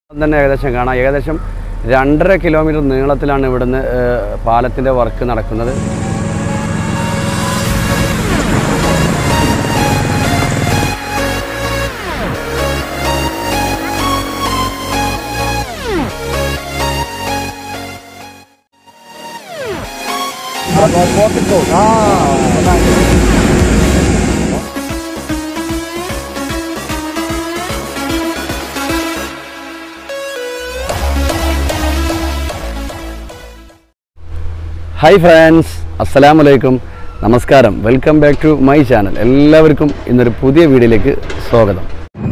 തന്നെ ഏകദേശം കാണാം ഏകദേശം രണ്ടര കിലോമീറ്റർ നീളത്തിലാണ് ഇവിടുന്ന് ഏഹ്, പാലത്തിൻ്റെ വർക്ക് നടക്കുന്നത് ഹായ് ഫ്രണ്ട്സ് അസ്സലാമു അലൈക്കും നമസ്കാരം welcome back to my channel എല്ലാവർക്കും ഇന്നൊരു പുതിയ വീഡിയോയിലേക്ക് സ്വാഗതം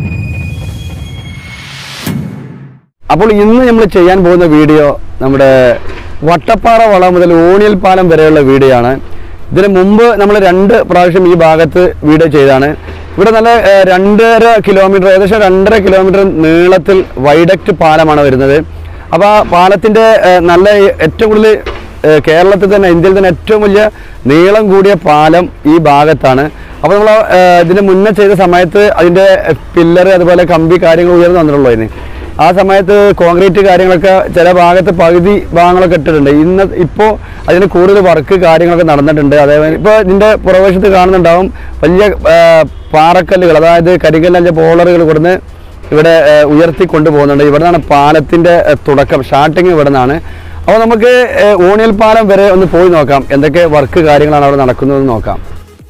അപ്പോൾ ഇന്ന് നമ്മൾ ചെയ്യാൻ പോകുന്ന വീഡിയോ നമ്മുടെ വട്ടപ്പാറ വള മുതൽ ഓണിയൽ പാലം വരെയുള്ള വീഡിയോ ആണ് ഇതിന് മുമ്പ് നമ്മൾ രണ്ട് പ്രാവശ്യം ഈ ഭാഗത്ത് വീഡിയോ ചെയ്താണ് ഇവിടെ നല്ല ഏഹ്, രണ്ടര കിലോമീറ്റർ ഏകദേശം രണ്ടര കിലോമീറ്റർ നീളത്തിൽ വൈഡക്റ്റ് പാലമാണ് വരുന്നത് അപ്പോൾ ആ പാലത്തിൻ്റെ ഏഹ്, നല്ല ഏറ്റവും കൂടുതൽ ഏഹ്, കേരളത്തിൽ തന്നെ ഇന്ത്യയിൽ തന്നെ ഏറ്റവും വലിയ നീളം കൂടിയ പാലം ഈ ഭാഗത്താണ് അപ്പോൾ നമ്മൾ ഇതിന് മുന്നേ ചെയ്ത സമയത്ത് അതിൻ്റെ പില്ലർ അതുപോലെ കമ്പി കാര്യങ്ങൾ ഉയർന്നു വന്നിട്ടുള്ളൂ അതിന് ആ സമയത്ത് കോൺക്രീറ്റ് കാര്യങ്ങളൊക്കെ ചില ഭാഗത്ത് പകുതി ഭാഗങ്ങളൊക്കെ ഇട്ടിട്ടുണ്ട് ഇന്ന് ഇപ്പോൾ അതിന് കൂടുതൽ വർക്ക് കാര്യങ്ങളൊക്കെ നടന്നിട്ടുണ്ട് അതേപോലെ ഇപ്പോൾ ഇതിൻ്റെ പുറവശത്ത് കാണുന്നുണ്ടാവും വലിയ ആ, പാറക്കല്ലുകൾ അതായത് കരിങ്കല്ലിൻ്റെ പോളറുകൾ ഇവിടുന്ന് ഇവിടെ ആ, ഉയർത്തി കൊണ്ടുപോകുന്നുണ്ട് ഇവിടെ നിന്നാണ് പാലത്തിൻ്റെ ആ, തുടക്കം സ്റ്റാർട്ടിങ് ഇവിടെ നിന്നാണ് അപ്പോൾ നമുക്ക് ആ, ഓണിയൽ പാലം വരെ ഒന്ന് പോയി നോക്കാം എന്തൊക്കെ വർക്ക് കാര്യങ്ങളാണ് അവിടെ നടക്കുന്നതെന്ന് നോക്കാം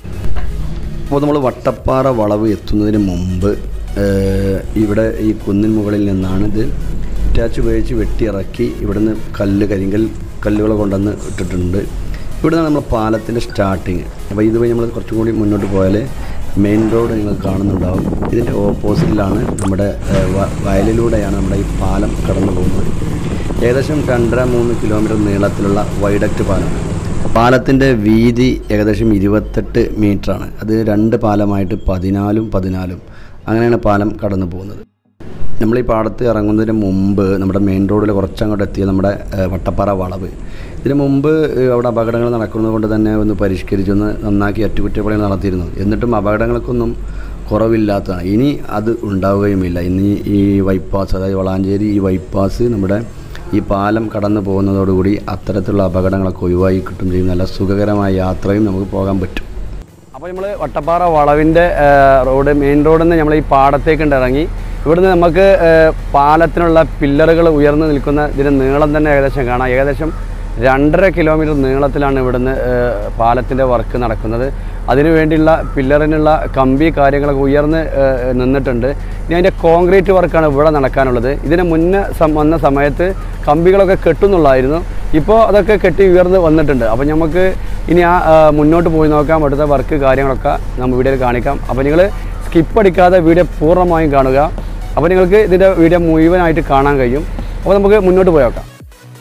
അപ്പോൾ നമ്മൾ വട്ടപ്പാറ വളവ് എത്തുന്നതിന് മുമ്പ് ഏഹ്, ഇവിടെ ഈ കുന്നിൻ മുകളിൽ നിന്നാണ് ഇത് ഇറ്റാച്ച് ഉപയോഗിച്ച് വെട്ടിയിറക്കി ഇവിടുന്ന് കല്ല് കരിങ്കൽ കല്ലുകൾ കൊണ്ടുവന്ന് ഇട്ടിട്ടുണ്ട് ഇവിടുന്ന് നമ്മൾ പാലത്തിൻ്റെ സ്റ്റാർട്ടിങ് അപ്പോൾ ഇതുവഴി നമ്മൾ കുറച്ചും കൂടി മുന്നോട്ട് പോയാൽ മെയിൻ റോഡ് നിങ്ങൾ കാണുന്നുണ്ടാവും ഇതിൻ്റെ ഓപ്പോസിറ്റിലാണ് നമ്മുടെ ഏഹ്, വ- വയലിലൂടെയാണ് നമ്മുടെ ഈ പാലം കടന്നു പോകുന്നത് ഏകദേശം രണ്ടര മൂന്ന് കിലോമീറ്റർ നീളത്തിലുള്ള വൈഡക്റ്റ് പാലമാണ് പാലത്തിൻ്റെ വീതി ഏകദേശം ഇരുപത്തെട്ട് മീറ്ററാണ് അത് രണ്ട് പാലമായിട്ട് പതിനാലും പതിനാലും അങ്ങനെയാണ് പാലം കടന്നു പോകുന്നത് നമ്മൾ ഈ പാടത്ത് ഇറങ്ങുന്നതിന് മുമ്പ് നമ്മുടെ മെയിൻ റോഡിൽ കുറച്ചങ്ങോട്ട് എത്തിയ നമ്മുടെ ഏഹ്, വട്ടപ്പാറ വളവ് ഇതിന് മുമ്പ് ഏഹ്, അവിടെ അപകടങ്ങൾ നടക്കുന്നത് കൊണ്ട് തന്നെ ഒന്ന് പരിഷ്കരിച്ചൊന്ന് നന്നാക്കി അറ്റുകുറ്റപ്പണികൾ നടത്തിയിരുന്നു എന്നിട്ടും അപകടങ്ങൾക്കൊന്നും കുറവില്ലാത്തതാണ് ഇനി അത് ഉണ്ടാവുകയുമില്ല ഇനി ഈ ബൈപ്പാസ് അതായത് വളാഞ്ചേരി ഈ ബൈപ്പാസ് നമ്മുടെ ഈ പാലം കടന്നു പോകുന്നതോടുകൂടി അത്തരത്തിലുള്ള അപകടങ്ങളൊക്കെ ഒഴിവായി കിട്ടും ചെയ്യും നല്ല സുഖകരമായ യാത്രയും നമുക്ക് പോകാൻ പറ്റും അപ്പോൾ നമ്മൾ വട്ടപ്പാറ വളവിൻ്റെ റോഡ് മെയിൻ റോഡിൽ നിന്ന് നമ്മൾ ഈ പാടത്തേക്ക് ഉണ്ട് ഇറങ്ങി ഇവിടുന്ന് നമുക്ക് ഏഹ്, പാലത്തിനുള്ള പില്ലറുകൾ ഉയർന്നു നിൽക്കുന്ന ഇതിന് നീളം തന്നെ ഏകദേശം കാണാം ഏകദേശം രണ്ടര കിലോമീറ്റർ നീളത്തിലാണ് ഇവിടുന്ന് പാലത്തിൻ്റെ വർക്ക് നടക്കുന്നത് അതിനു വേണ്ടിയുള്ള പില്ലറിനുള്ള കമ്പി കാര്യങ്ങളൊക്കെ ഉയർന്ന് ഏഹ്, നിന്നിട്ടുണ്ട് ഇനി അതിൻ്റെ കോൺക്രീറ്റ് വർക്കാണ് ഇവിടെ നടക്കാനുള്ളത് ഇതിന് മുന്നേ സം- വന്ന സമയത്ത് കമ്പികളൊക്കെ കെട്ടുന്നുള്ളായിരുന്നു ഇപ്പോൾ അതൊക്കെ കെട്ടി ഉയർന്ന് വന്നിട്ടുണ്ട് അപ്പോൾ നമുക്ക് ഇനി ആ ആ, മുന്നോട്ട് പോയി നോക്കാം അവിടുത്തെ വർക്ക് കാര്യങ്ങളൊക്കെ നമ്മൾ വീഡിയോയിൽ കാണിക്കാം അപ്പോൾ നിങ്ങൾ സ്കിപ്പ് അടിക്കാതെ വീഡിയോ പൂർണ്ണമായും കാണുക അപ്പോൾ നിങ്ങൾക്ക് ഇതിൻ്റെ വീഡിയോ മുഴുവനായിട്ട് കാണാൻ കഴിയും അപ്പോൾ നമുക്ക് മുന്നോട്ട് പോയി നോക്കാം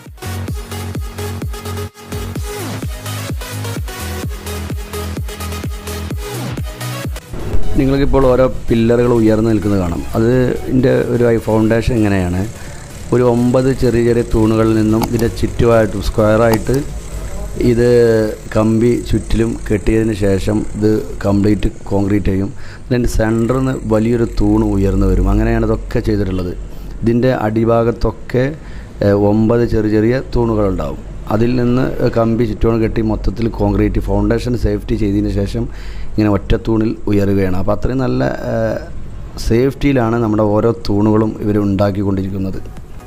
നിങ്ങൾക്കിപ്പോൾ ഓരോ പില്ലറുകൾ ഉയർന്നു നിൽക്കുന്നത് കാണാം അത് ഇതിൻ്റെ ഒരു ഫൗണ്ടേഷൻ ഇങ്ങനെയാണ് ഒരു ഒമ്പത് ചെറിയ ചെറിയ തൂണുകളിൽ നിന്നും ഇതിൻ്റെ ചുറ്റുമായിട്ട് സ്ക്വയറായിട്ട് ഇത് കമ്പി ചുറ്റിലും കെട്ടിയതിന് ശേഷം ഇത് കംപ്ലീറ്റ് കോൺക്രീറ്റ് ചെയ്യും ഇതിൻ്റെ സെൻറ്ററിൽ നിന്ന് വലിയൊരു തൂണ് ഉയർന്നു വരും അങ്ങനെയാണ് ഇതൊക്കെ ചെയ്തിട്ടുള്ളത് ഇതിൻ്റെ അടിഭാഗത്തൊക്കെ ഏഹ്, ഒമ്പത് ചെറിയ ചെറിയ തൂണുകളുണ്ടാവും അതിൽ നിന്ന് കമ്പി ചുറ്റോണം കെട്ടി മൊത്തത്തിൽ കോൺക്രീറ്റ് ഫൗണ്ടേഷൻ സേഫ്റ്റി ചെയ്തതിന് ശേഷം ഇങ്ങനെ ഒറ്റ തൂണിൽ ഉയരുകയാണ് അപ്പോൾ അത്രയും നല്ല ഏഹ്, സേഫ്റ്റിയിലാണ് നമ്മുടെ ഓരോ തൂണുകളും ഇവർ ഉണ്ടാക്കിക്കൊണ്ടിരിക്കുന്നത്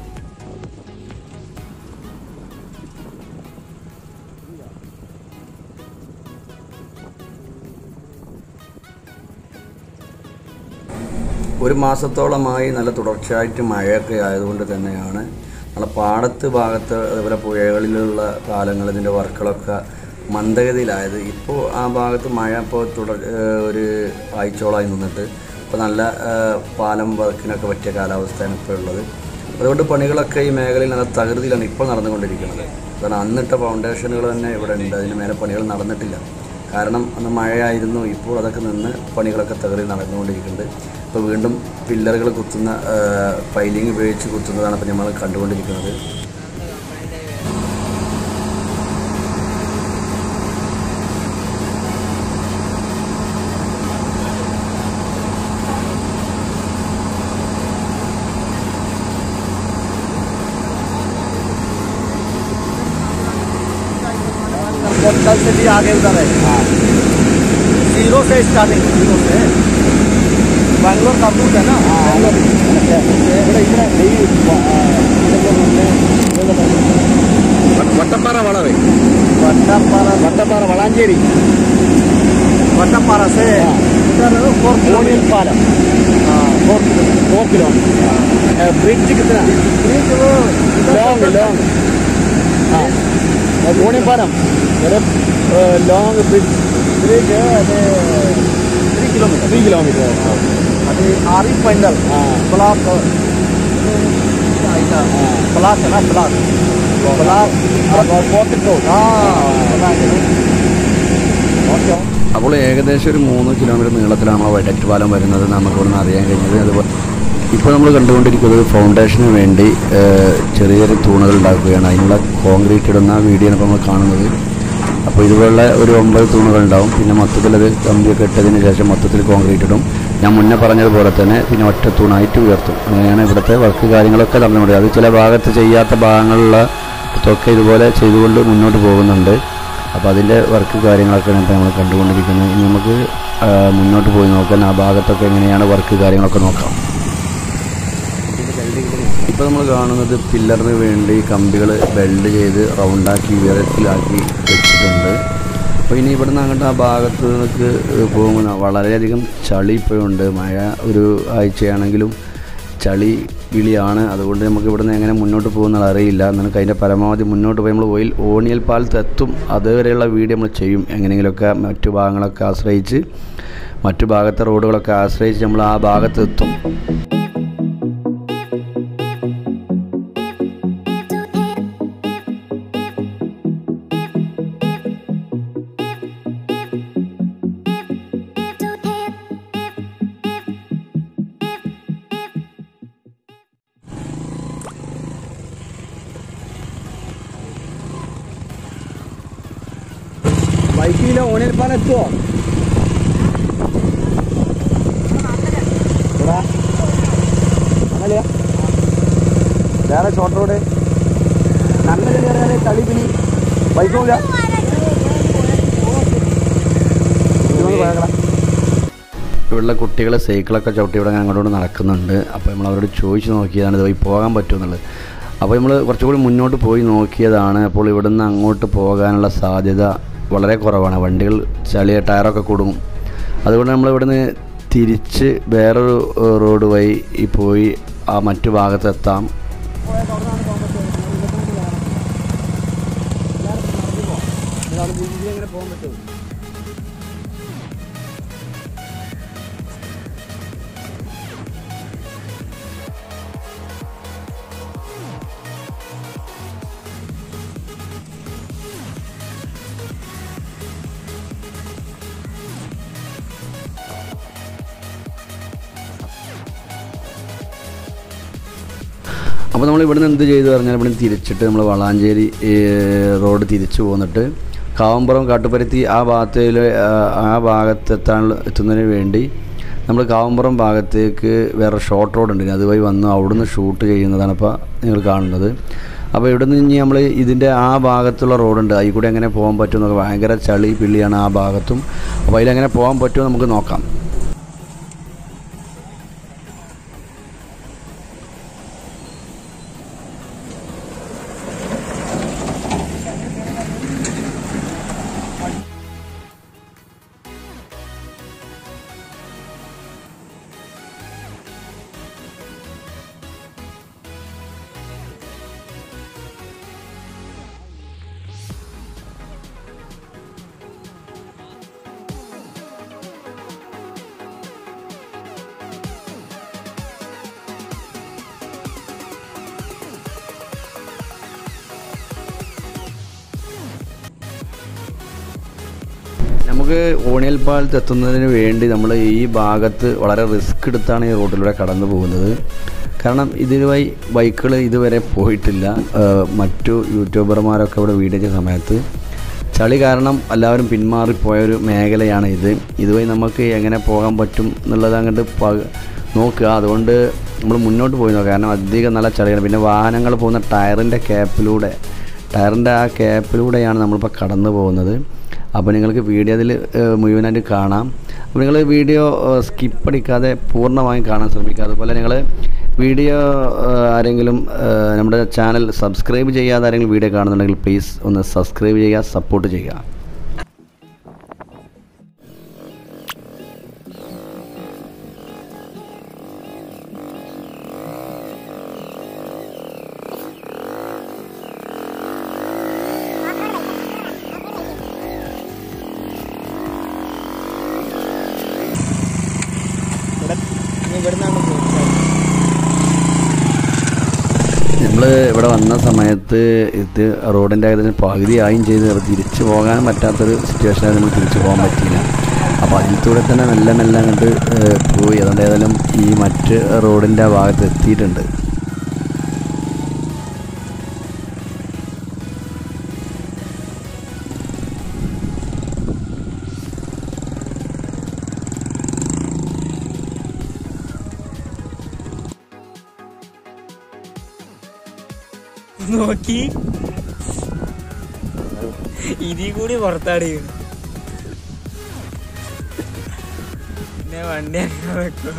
ഒരു മാസത്തോളമായി നല്ല തുടർച്ചയായിട്ട് മഴയൊക്കെ ആയതുകൊണ്ട് തന്നെയാണ് നമ്മളെ പാടത്ത് ഭാഗത്ത് അതുപോലെ പുഴകളിലുള്ള പാലങ്ങൾ ഇതിൻ്റെ വർക്കുകളൊക്കെ മന്ദഗതിയിലായത് ഇപ്പോൾ ആ ഭാഗത്ത് മഴ ഇപ്പോൾ തുടർ ഏഹ് ഒരു ആഴ്ചയോളമായി നിന്നിട്ട് ഇപ്പോൾ നല്ല ഏഹ് പാലം വർക്കിനൊക്കെ പറ്റിയ കാലാവസ്ഥയാണ് ഇപ്പോൾ ഉള്ളത് അതുകൊണ്ട് പണികളൊക്കെ ഈ മേഖലയിൽ നല്ല തകൃതിയിലാണ് ഇപ്പോൾ നടന്നുകൊണ്ടിരിക്കുന്നത് കാരണം അന്നിട്ട ഫൗണ്ടേഷനുകൾ തന്നെ ഇവിടെ ഉണ്ട് അതിന് മേലെ പണികൾ നടന്നിട്ടില്ല കാരണം അന്ന് മഴയായിരുന്നു ഇപ്പോൾ അതൊക്കെ നിന്ന് പണികളൊക്കെ തകറി നടന്നുകൊണ്ടിരിക്കുന്നുണ്ട് ഇപ്പോൾ വീണ്ടും പില്ലറുകൾ കുത്തുന്ന പൈലിംഗ് ഉപയോഗിച്ച് കുത്തുന്നതാണ് ഇപ്പോൾ നമ്മൾ കണ്ടുകൊണ്ടിരിക്കുന്നത് होटल से भी आगे उधर है जीरो से स्टार्टिंग जीरो से बैंगलोर का रूट है ना बैंगलोर വട്ടപ്പാറ വളവേ वट्टापारा വട്ടപ്പാറ വളാഞ്ചേരി वट्टापारा से उधर फोर किलोमीटर പാലം हाँ four kilometre four kilometre bridge കിतना ब्रिज वो ലോങ് ലോങ് ആ ഓണിപ്പാലം ലോങ് ബ്രിഡ്ജ് ब्रिज है अरे थ्री किलोमीटर ത്രീ കിലോമീറ്റർ अभी आरिफ पेंडल हाँ। ब्लॉक ब्लॉक है ना ब्लॉक ब्लॉक हाँ അപ്പോൾ ഏകദേശം ഒരു മൂന്ന് കിലോമീറ്റർ നീളത്തിലാണ് നമ്മൾ വൈഡക്ട് പാലം വരുന്നത് നമുക്ക് ഇവിടുന്ന് അറിയാൻ കഴിഞ്ഞത് അതുപോലെ ഇപ്പോൾ നമ്മൾ കണ്ടുകൊണ്ടിരിക്കുന്നത് ഫൗണ്ടേഷന് വേണ്ടി ഏഹ്, ചെറിയ ചെറിയ തൂണുകൾ ഉണ്ടാക്കുകയാണ് അതിനുള്ള കോൺക്രീറ്റ് ഇടുന്ന വീഡിയോ ഇപ്പോൾ നമ്മൾ കാണുന്നത് അപ്പോൾ ഇതുപോലുള്ള ഒരു ഒമ്പത് തൂണുകൾ ഉണ്ടാവും പിന്നെ മൊത്തത്തിൽ അത് കമ്പിയൊക്കെ ഇട്ടതിന് ശേഷം മൊത്തത്തിൽ കോൺക്രീറ്റ് ഇടും ഞാൻ മുന്നേ പറഞ്ഞതുപോലെ തന്നെ പിന്നെ ഒറ്റ തൂണായിട്ട് ഉയർത്തും അങ്ങനെയാണ് ഇവിടുത്തെ വർക്ക് കാര്യങ്ങളൊക്കെ നടന്നുകൊണ്ട് അത് ചില ഭാഗത്ത് ചെയ്യാത്ത ഭാഗങ്ങളുള്ള ഒക്കെ ഇതുപോലെ ചെയ്തുകൊണ്ട് മുന്നോട്ട് പോകുന്നുണ്ട് അപ്പോൾ അതിൻ്റെ വർക്ക് കാര്യങ്ങളൊക്കെയാണ് ഇപ്പോൾ നമ്മൾ കണ്ടുകൊണ്ടിരിക്കുന്നത് ഇനി നമുക്ക് ആ, മുന്നോട്ട് പോയി നോക്കാൻ ആ ഭാഗത്തൊക്കെ എങ്ങനെയാണ് വർക്ക് കാര്യങ്ങളൊക്കെ നോക്കാം ഇപ്പോൾ നമ്മൾ കാണുന്നത് പില്ലറിന് വേണ്ടി കമ്പികൾ വെൽഡ് ചെയ്ത് റൗണ്ടാക്കി ഉയരത്തിലാക്കി വെച്ചിട്ടുണ്ട് അപ്പോൾ ഇനി ഇവിടുന്ന് അങ്ങോട്ട് ആ ഭാഗത്ത് നിന്നൊക്കെ പോകുമ്പോൾ വളരെയധികം ചളി ഇപ്പോഴുണ്ട് മഴ ഒരു ആഴ്ചയാണെങ്കിലും ചളി വിളിയാണ് അതുകൊണ്ട് നമുക്ക് ഇവിടുന്ന് എങ്ങനെ മുന്നോട്ട് പോകുന്നത് അറിയില്ല നമുക്ക് അതിൻ്റെ പരമാവധി മുന്നോട്ട് പോയി നമ്മൾ ഓയിൽ ഓണിയൽ പാലത്ത് എത്തും അതുവരെയുള്ള വീഡിയോ നമ്മൾ ചെയ്യും എങ്ങനെയെങ്കിലുമൊക്കെ മറ്റു ഭാഗങ്ങളൊക്കെ ആശ്രയിച്ച് മറ്റു ഭാഗത്തെ റോഡുകളൊക്കെ ആശ്രയിച്ച് നമ്മൾ ആ ഭാഗത്ത് എത്തും ബൈക്കിലെ ഓണിയൽ പാലം എത്തുമോ അങ്ങനെയാ വേറെ ഷോർട്ട് റോഡ് നല്ല കയറിയാലേ ചളി പിനി ബൈക്കില്ല ഇവിടെയുള്ള കുട്ടികൾ സൈക്കിളൊക്കെ ചവിട്ടി ഇവിടെ അങ്ങോട്ട് നടക്കുന്നുണ്ട് അപ്പോൾ നമ്മൾ അവരോട് ചോദിച്ച് നോക്കിയതാണ് ഇതുവഴി പോകാൻ പറ്റുമെന്നുള്ളത് അപ്പോൾ നമ്മൾ കുറച്ചുകൂടി മുന്നോട്ട് പോയി നോക്കിയതാണ് അപ്പോൾ ഇവിടുന്ന് അങ്ങോട്ട് പോകാനുള്ള സാധ്യത വളരെ കുറവാണ് വണ്ടികൾ ചളിയ ടയറൊക്കെ കൊടുങ്ങും അതുകൊണ്ട് നമ്മൾ ഇവിടുന്ന് തിരിച്ച് വേറൊരു ഏഹ്, റോഡ് വഴി ഈ പോയി ആ മറ്റു ഭാഗത്തെത്താം അപ്പോൾ നമ്മൾ ഇവിടുന്ന് എന്ത് ചെയ്തു പറഞ്ഞാൽ ഇവിടുന്ന് തിരിച്ചിട്ട് നമ്മൾ വളാഞ്ചേരി ഏ, റോഡ് തിരിച്ചു പോന്നിട്ട് കാവമ്പുറം കാട്ടുപരുത്തി ആ ഭാഗത്തിൽ ആ ഭാഗത്തെത്താൻ എത്തുന്നതിന് വേണ്ടി നമ്മൾ കാവമ്പുറം ഭാഗത്തേക്ക് വേറെ ഷോർട്ട് റോഡ് ഉണ്ട് അതുവഴി വന്ന് അവിടുന്ന് ഷൂട്ട് ചെയ്യുന്നതാണ് ഇപ്പോൾ നിങ്ങൾ കാണുന്നത് അപ്പോൾ ഇവിടെ നിന്ന് ഇനി നമ്മൾ ഇതിൻ്റെ ആ ഭാഗത്തുള്ള റോഡുണ്ട് അതിൽ കൂടെ എങ്ങനെ പോകാൻ പറ്റും എന്നൊക്കെ ഭയങ്കര ചളി പിള്ളിയാണ് ആ ഭാഗത്തും അപ്പോൾ അതിലെങ്ങനെ പോകാൻ പറ്റുമോ നമുക്ക് നോക്കാം നമുക്ക് ഓണിയൽ പാലത്ത് എത്തുന്നതിന് വേണ്ടി നമ്മൾ ഈ ഭാഗത്ത് വളരെ റിസ്ക് എടുത്താണ് ഈ റോഡിലൂടെ കടന്നു പോകുന്നത് കാരണം ഇതിനുമായി ബൈക്കുകൾ ഇതുവരെ പോയിട്ടില്ല ഏഹ് മറ്റു യൂട്യൂബർമാരൊക്കെ ഇവിടെ വീഡിയോ ചെയ്ത സമയത്ത് ചളി കാരണം എല്ലാവരും പിന്മാറിപ്പോയ ഒരു മേഖലയാണ് ഇത് ഇതുവഴി നമുക്ക് എങ്ങനെ പോകാൻ പറ്റും എന്നുള്ളത് അങ്ങോട്ട് പ- നോക്കുക അതുകൊണ്ട് നമ്മൾ മുന്നോട്ട് പോയി നോക്കുക കാരണം അധികം നല്ല ചളിയാണ് പിന്നെ വാഹനങ്ങൾ പോകുന്ന ടയറിൻ്റെ ക്യാപ്പിലൂടെ ടയറിൻ്റെ ആ ക്യാപ്പിലൂടെയാണ് നമ്മളിപ്പോൾ കടന്നു പോകുന്നത് അപ്പോൾ നിങ്ങൾക്ക് വീഡിയോ അതിൽ മുഴുവനായിട്ട് കാണാം അപ്പോൾ നിങ്ങൾ വീഡിയോ സ്കിപ്പ് അടിക്കാതെ പൂർണ്ണമായും കാണാൻ ശ്രമിക്കുക അതുപോലെ നിങ്ങൾ വീഡിയോ ഏഹ്, ആരെങ്കിലും ഏഹ്, നമ്മുടെ ചാനൽ സബ്സ്ക്രൈബ് ചെയ്യാതെ ആരെങ്കിലും വീഡിയോ കാണുന്നുണ്ടെങ്കിൽ പ്ലീസ് ഒന്ന് സബ്സ്ക്രൈബ് ചെയ്യുക സപ്പോർട്ട് ചെയ്യുക ഇവിടെ ഇനി ഇവിടുന്നാണ് പോകുന്നത് നമ്മൾ ഇവിടെ വന്ന സമയത്ത് ഇത് റോഡിൻ്റെ ഏകദേശം പകുതി ആയും ചെയ്ത് തിരിച്ചു പോകാൻ പറ്റാത്തൊരു സിറ്റുവേഷനാണ് നമുക്ക് തിരിച്ചു പോകാൻ പറ്റിയില്ല അപ്പോൾ അതിലൂടെ തന്നെ മെല്ലെ മെല്ലെ അങ്ങോട്ട് ഏഹ്, പോയി അതുകൊണ്ട് ഏതായാലും ഈ മറ്റ് റോഡിൻ്റെ ആ ഭാഗത്ത് എത്തിയിട്ടുണ്ട് നോക്കി ഇതി കൂടി പുറത്താടി പിന്നെ വണ്ടി അങ്ങനെ വെക്കോ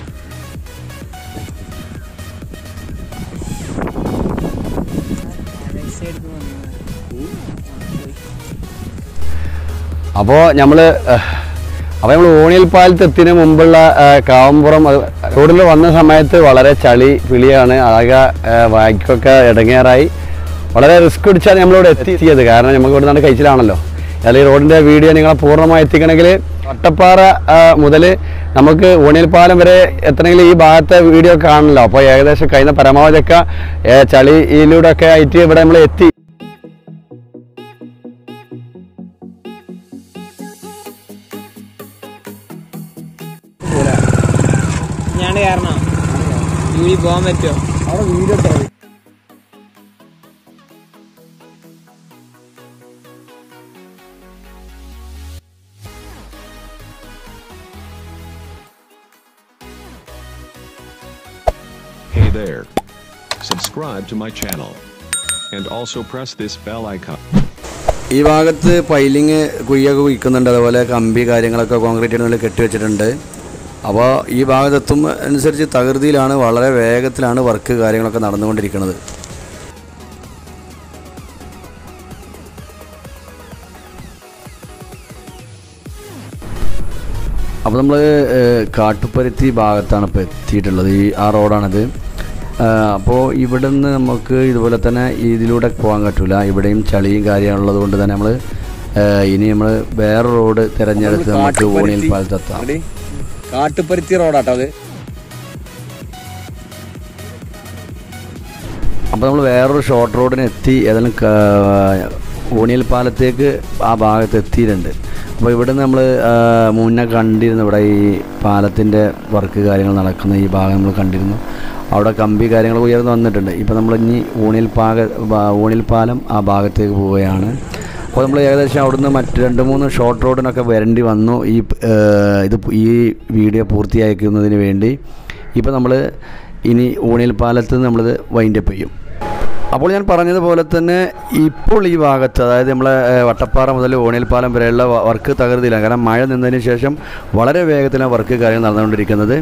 അപ്പോൾ നമ്മൾ അപ്പോൾ നമ്മൾ ഓണിയൽ പാലത്ത് എത്തിന് മുമ്പുള്ള ഏഹ്, കാവമ്പുറം അത് റോഡിൽ വന്ന സമയത്ത് വളരെ ചളി പിളിയാണ് ആകെ ഏഹ്, വായിക്കൊക്കെ ഇടങ്ങേറായി വളരെ റിസ്ക് പിടിച്ചാണ് നമ്മളിവിടെ എത്തിയത് കാരണം നമുക്ക് ഇവിടെ നിന്നാണ് കഴിച്ചിലാണല്ലോ അല്ലെങ്കിൽ റോഡിൻ്റെ വീഡിയോ നിങ്ങളെ പൂർണ്ണമായി എത്തിക്കണമെങ്കിൽ വട്ടപ്പാറ മുതൽ നമുക്ക് ഓണിയൽ പാലം വരെ എത്തണമെങ്കിൽ ഈ ഭാഗത്തെ വീഡിയോ കാണണല്ലോ അപ്പോൾ ഏകദേശം കഴിഞ്ഞ പരമാവധിയൊക്കെ ഏഹ്, ചളിയിലൂടെ ഒക്കെ ആയിട്ട് ഇവിടെ നമ്മൾ എത്തി ഞാൻ കാരണം ജൂലി പോകാൻ പറ്റുമോ അവിടെ video Hey there. Subscribe to my channel. And also press this bell icon. ഈ ഭാഗത്ത് പൈലിങ് കുയ്യൊക്കെ കുഴിക്കുന്നുണ്ട് അതുപോലെ കമ്പി കാര്യങ്ങളൊക്കെ കോൺക്രീറ്റ് ചെയ്യുന്നതിൽ കെട്ടിവെച്ചിട്ടുണ്ട് അപ്പോൾ ഈ ഭാഗത്തെത്തും അനുസരിച്ച് തകൃതിയിലാണ് വളരെ വേഗത്തിലാണ് വർക്ക് കാര്യങ്ങളൊക്കെ നടന്നുകൊണ്ടിരിക്കുന്നത് അപ്പോൾ നമ്മൾ കാട്ടുപരുത്തി ഭാഗത്താണ് ഇപ്പോൾ എത്തിയിട്ടുള്ളത് ഈ ആ റോഡാണിത് അപ്പോൾ ഇവിടെ നിന്ന് നമുക്ക് ഇതുപോലെ തന്നെ ഇതിലൂടെ പോകാൻ പറ്റില്ല ഇവിടെയും ചളിയും കാര്യമുള്ളത് കൊണ്ട് തന്നെ നമ്മൾ ഇനി നമ്മൾ വേറെ റോഡ് തിരഞ്ഞെടുത്ത് നമുക്ക് ഓണിയൽ പാലത്തെത്താം കാട്ടുപരുത്തി റോഡാട്ടോ അത് അപ്പോൾ നമ്മൾ വേറൊരു ഷോർട്ട് റോഡിന് എത്തി ഏതായാലും ക- ഊണിയൽ പാലത്തേക്ക് ആ ഭാഗത്ത് എത്തിയിട്ടുണ്ട് അപ്പോൾ ഇവിടെ നമ്മൾ മുന്നേ കണ്ടിരുന്നു ഇവിടെ ഈ പാലത്തിൻ്റെ വർക്ക് കാര്യങ്ങൾ നടക്കുന്ന ഈ ഭാഗം നമ്മൾ കണ്ടിരുന്നു അവിടെ കമ്പി കാര്യങ്ങൾ ഉയർന്നു വന്നിട്ടുണ്ട് ഇപ്പോൾ നമ്മൾ ഇനി ഊണിയൽ പാക ബാ- ഊണിയൽ പാലം ആ ഭാഗത്തേക്ക് പോവുകയാണ് അപ്പോൾ നമ്മൾ ഏകദേശം അവിടുന്ന് മറ്റ് രണ്ട് മൂന്ന് ഷോർട്ട് റോഡിനൊക്കെ വരേണ്ടി വന്നു ഈ ആ, ഇത് ഈ വീഡിയോ പൂർത്തിയാക്കുന്നതിന് വേണ്ടി ഇപ്പോൾ നമ്മൾ ഇനി ഊണിയൽ പാലത്ത് നമ്മളിത് വൈൻഡപ്പ് ചെയ്യും അപ്പോൾ ഞാൻ പറഞ്ഞതുപോലെ തന്നെ ഇപ്പോൾ ഈ ഭാഗത്ത് അതായത് നമ്മളെ ഏഹ്, വട്ടപ്പാറ മുതൽ ഓണിയൽ പാലം വരെയുള്ള വ- വർക്ക് തകർന്നില്ല കാരണം മഴ നിന്നതിന് ശേഷം വളരെ വേഗത്തിലാണ് വർക്ക് കാര്യങ്ങൾ നടന്നുകൊണ്ടിരിക്കുന്നത്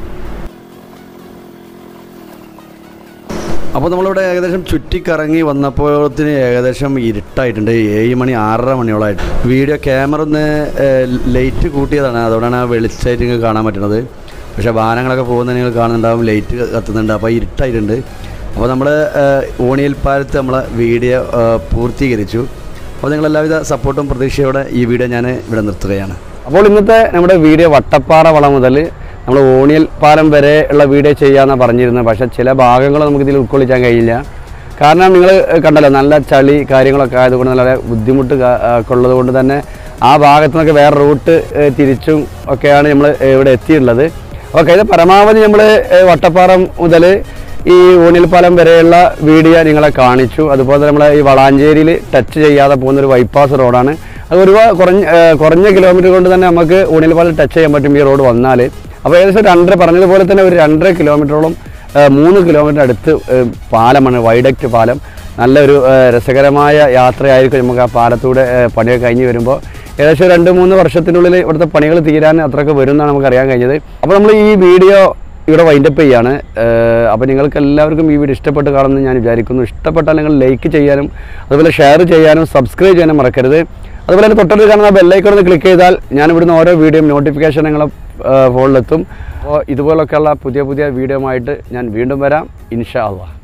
അപ്പോൾ നമ്മളിവിടെ ഏകദേശം ചുറ്റിക്കറങ്ങി വന്നപ്പോഴത്തിന് ഏകദേശം ഇരുട്ടായിട്ടുണ്ട് ഏഴ് മണി ആറര മണിയോളമായിട്ട് വീഡിയോ ക്യാമറ ഒന്ന് ലൈറ്റ് കൂട്ടിയതാണ് അതുകൊണ്ടാണ് ആ വെളിച്ചമായിട്ട് നിങ്ങൾക്ക് കാണാൻ പറ്റുന്നത് പക്ഷേ വാഹനങ്ങളൊക്കെ പോകുന്നത് നിങ്ങൾ കാണുന്നുണ്ടാവും ലൈറ്റ് കത്തുന്നുണ്ട് അപ്പോൾ ഇരുട്ടായിട്ടുണ്ട് അപ്പോൾ നമ്മൾ ഓണിയൽ പാലത്ത് നമ്മളെ വീഡിയോ പൂർത്തീകരിച്ചു അപ്പോൾ നിങ്ങൾ എല്ലാവിധ സപ്പോർട്ടും പ്രതീക്ഷയോടെ ഈ വീഡിയോ ഞാൻ ഇവിടെ നിർത്തുകയാണ് അപ്പോൾ ഇന്നത്തെ നമ്മുടെ വീഡിയോ വട്ടപ്പാറ വളം മുതൽ നമ്മൾ ഓണിയൽ പാലം വരെ ഉള്ള വീഡിയോ ചെയ്യാമെന്നാണ് പറഞ്ഞിരുന്നത് പക്ഷേ ചില ഭാഗങ്ങൾ നമുക്ക് ഇതിൽ ഉൾക്കൊള്ളിക്കാൻ കഴിയില്ല കാരണം നിങ്ങൾ കണ്ടല്ലോ നല്ല ചളി കാര്യങ്ങളൊക്കെ ആയതുകൊണ്ട് നല്ല ബുദ്ധിമുട്ട് കാ- ഒക്കെ ഉള്ളത് കൊണ്ട് തന്നെ ആ ഭാഗത്തു നിന്നൊക്കെ വേറെ റൂട്ട് തിരിച്ചും ഒക്കെയാണ് നമ്മൾ ഇവിടെ എത്തിയിട്ടുള്ളത് ഓക്കെ ഇത് പരമാവധി നമ്മൾ വട്ടപ്പാറ മുതൽ ഈ ഊണിൽപ്പാലം വരെയുള്ള വീഡിയോ നിങ്ങളെ കാണിച്ചു അതുപോലെ തന്നെ നമ്മളെ ഈ വളാഞ്ചേരിയിൽ ടച്ച് ചെയ്യാതെ പോകുന്ന ഒരു ബൈപ്പാസ് റോഡാണ് അത് ഒരുപാട് കുറഞ്ഞ ഏഹ് കുറഞ്ഞ കിലോമീറ്റർ കൊണ്ട് തന്നെ നമുക്ക് ഊണിൽപ്പാലം ടച്ച് ചെയ്യാൻ പറ്റും ഈ റോഡ് വന്നാൽ അപ്പോൾ ഏകദേശം രണ്ടര പറഞ്ഞതുപോലെ തന്നെ ഒരു രണ്ടര കിലോമീറ്ററോളം ഏഹ് മൂന്ന് കിലോമീറ്റർ അടുത്ത് ഏഹ് പാലമാണ് വൈഡക്റ്റ് പാലം നല്ലൊരു ഏഹ് രസകരമായ യാത്രയായിരിക്കും നമുക്ക് ആ പാലത്തൂടെ ഏഹ് പണിയൊക്കെ കഴിഞ്ഞ് വരുമ്പോൾ ഏകദേശം രണ്ട് മൂന്ന് വർഷത്തിനുള്ളിൽ ഇവിടുത്തെ പണികൾ തീരാൻ അത്രയൊക്കെ വരും എന്നാണ് നമുക്ക് അറിയാൻ കഴിഞ്ഞത് അപ്പോൾ നമ്മൾ ഈ വീഡിയോ ഇവിടെ വൈൻഡപ്പ് ചെയ്യാണ് അപ്പോൾ നിങ്ങൾക്ക് എല്ലാവർക്കും ഈ വീഡിയോ ഇഷ്ടപ്പെട്ട് കാണുമെന്ന് ഞാൻ വിചാരിക്കുന്നു ഇഷ്ടപ്പെട്ടാൽ നിങ്ങൾ ലൈക്ക് ചെയ്യാനും അതുപോലെ ഷെയർ ചെയ്യാനും സബ്സ്ക്രൈബ് ചെയ്യാനും മറക്കരുത് അതുപോലെ തന്നെ തൊട്ടടുത്ത് കാണുന്ന ബെല്ലൈക്കൺ ഒന്ന് ക്ലിക്ക് ചെയ്താൽ ഞാൻ ഇവിടുന്ന് ഓരോ വീഡിയോയും നോട്ടിഫിക്കേഷൻ നിങ്ങളെ ഫോണിലെത്തും അപ്പോൾ ഇതുപോലൊക്കെയുള്ള പുതിയ പുതിയ വീഡിയോ ആയിട്ട് ഞാൻ വീണ്ടും വരാം ഇൻഷാ അള്ളാഹ്